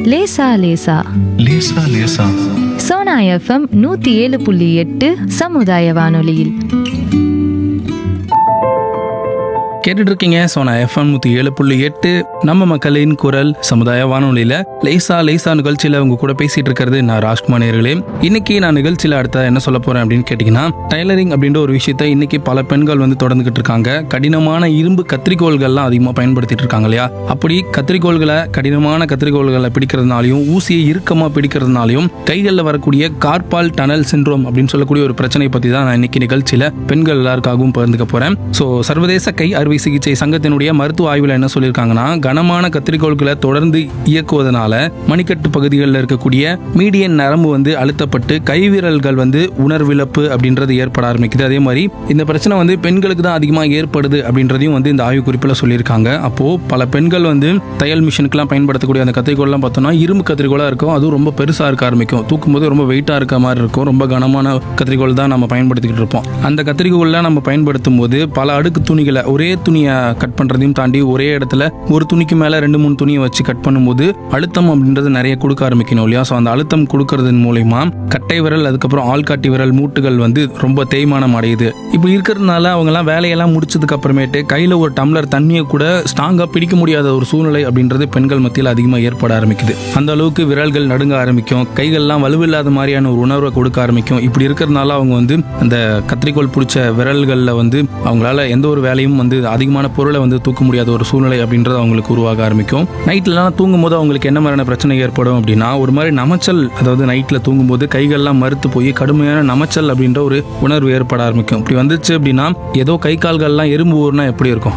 லேசா லேசா லேசா லேசா சோனா எஃப்எம் நூத்தி ஏழு புள்ளி எட்டு சமுதாய வானொலியில் கேட்டுட்டு இருக்கீங்க சோனா எஃப்எம் நூற்றி ஏழு புள்ளி எட்டு நம்ம மக்களின் குரல் சமுதாய வானொலியில் லேசா லேசா நிகழ்ச்சியில் உங்க கூட பேசிட்டு இருக்கிறது நான் ராஜ்குமார் நேர்களே இன்னைக்கு நான் நிகழ்ச்சியில் அடுத்த என்ன சொல்ல போறேன் அப்படின்னு கேட்டிங்கன்னா டைலரிங் அப்படின்ற ஒரு விஷயத்த இன்னைக்கு பல பெண்கள் வந்து தொடர்ந்துகிட்டு இருக்காங்க கடினமான இரும்பு கத்திரிக்கோள்கள்லாம் அதிகமாக பயன்படுத்திட்டு இருக்காங்க இல்லையா அப்படி கத்திரிக்கோள்களை கடினமான கத்திரிக்கோள்களை பிடிக்கிறதுனாலையும் ஊசியை இறுக்கமாக பிடிக்கிறதுனாலையும் கைகளில் வரக்கூடிய கார்பால் டனல் சிண்ட்ரோம் அப்படின்னு சொல்லக்கூடிய ஒரு பிரச்சனை பற்றி தான் நான் இன்னைக்கு நிகழ்ச்சியில் பெண்கள் எல்லாருக்காகவும் பகிர்ந்துக்க போகிறேன் ஸோ சர்வதேச கை அறுவை சிகிச்சை சங்கத்தினுடைய மருத்துவ ஆய்வில் என்ன சொல்லியிருக்காங்கன்னா கனமான கத்திரிக்கோள்களை தொடர்ந்து இயக்குவதனால மணிக்கட்டு பகுதிகளில் இருக்கக்கூடிய மீடியன் நரம்பு வந்து அழுத்தப்பட்டு கைவிரல்கள் வந்து உணர்விழப்பு அப்படின்றது ஏற்பட ஆரம்பிக்குது அதே மாதிரி இந்த பிரச்சனை வந்து பெண்களுக்கு தான் அதிகமாக ஏற்படுது அப்படின்றதையும் வந்து இந்த ஆய்வு குறிப்பில் சொல்லியிருக்காங்க அப்போ பல பெண்கள் வந்து தையல் மிஷினுக்குலாம் பயன்படுத்தக்கூடிய அந்த கத்திரிக்கோள்லாம் பார்த்தோம்னா இரும்பு கத்திரிக்கோளாக இருக்கும் அதுவும் ரொம்ப பெருசாக இருக்க ஆரம்பிக்கும் தூக்கும் போது ரொம்ப வெயிட்டாக இருக்க மாதிரி இருக்கும் ரொம்ப கனமான கத்திரிக்கோள் தான் நம்ம பயன்படுத்திக்கிட்டு இருப்போம் அந்த கத்திரிக்கோள்லாம் நம்ம பயன்படுத்தும் போது பல அடுக்கு துணிகளை ஒரே துணியை கட் பண்ணுறதையும் தாண்டி ஒரே இடத்துல ஒரு துணிக்கு மேலே ரெண்டு மூணு துணியை வச்சு கட் பண்ணும்போது அழுத்தம் அப்படின்றது நிறைய கொடுக்க ஆரம்பிக்கணும் இல்லையா ஸோ அந்த அழுத்தம் கொடுக்கறதன் மூலயமா கட்டை விரல் அதுக்கப்புறம் ஆள்காட்டி விரல் மூட்டுகள் வந்து ரொம்ப தேய்மானம் அடையுது இப்படி இருக்கிறதுனால அவங்கெல்லாம் வேலையெல்லாம் முடிச்சதுக்கு அப்புறமேட்டு கையில் ஒரு டம்ளர் தண்ணியை கூட ஸ்ட்ராங்காக பிடிக்க முடியாத ஒரு சூழ்நிலை அப்படின்றது பெண்கள் மத்தியில் அதிகமாக ஏற்பட ஆரம்பிக்குது அந்த அளவுக்கு விரல்கள் நடுங்க ஆரம்பிக்கும் கைகள்லாம் வலுவில்லாத மாதிரியான ஒரு உணர்வை கொடுக்க ஆரம்பிக்கும் இப்படி இருக்கிறதுனால அவங்க வந்து அந்த கத்திரிக்கோள் பிடிச்ச விரல்களில் வந்து அவங்களால எந்த ஒரு வேலையும் வந்து அதிகமான பொருளை வந்து தூக்க முடியாத ஒரு சூழ்நிலை அப்படின்றது அவங்களுக்கு உருவாக ஆரம்பிக்கும் நைட்லலாம் தூங்கும் போது அவங்களுக்கு என்ன மாதிரியான பிரச்சனை ஏற்படும் அப்படின்னா ஒரு மாதிரி நமைச்சல் அதாவது நைட்டில் தூங்கும்போது கைகள்லாம் மறுத்து போய் கடுமையான நமைச்சல் அப்படின்ற ஒரு உணர்வு ஏற்பட ஆரம்பிக்கும் இப்படி வந்துச்சு அப்படின்னா ஏதோ கை கால்கள்லாம் எறும்பு ஊர்னா எப்படி இருக்கும்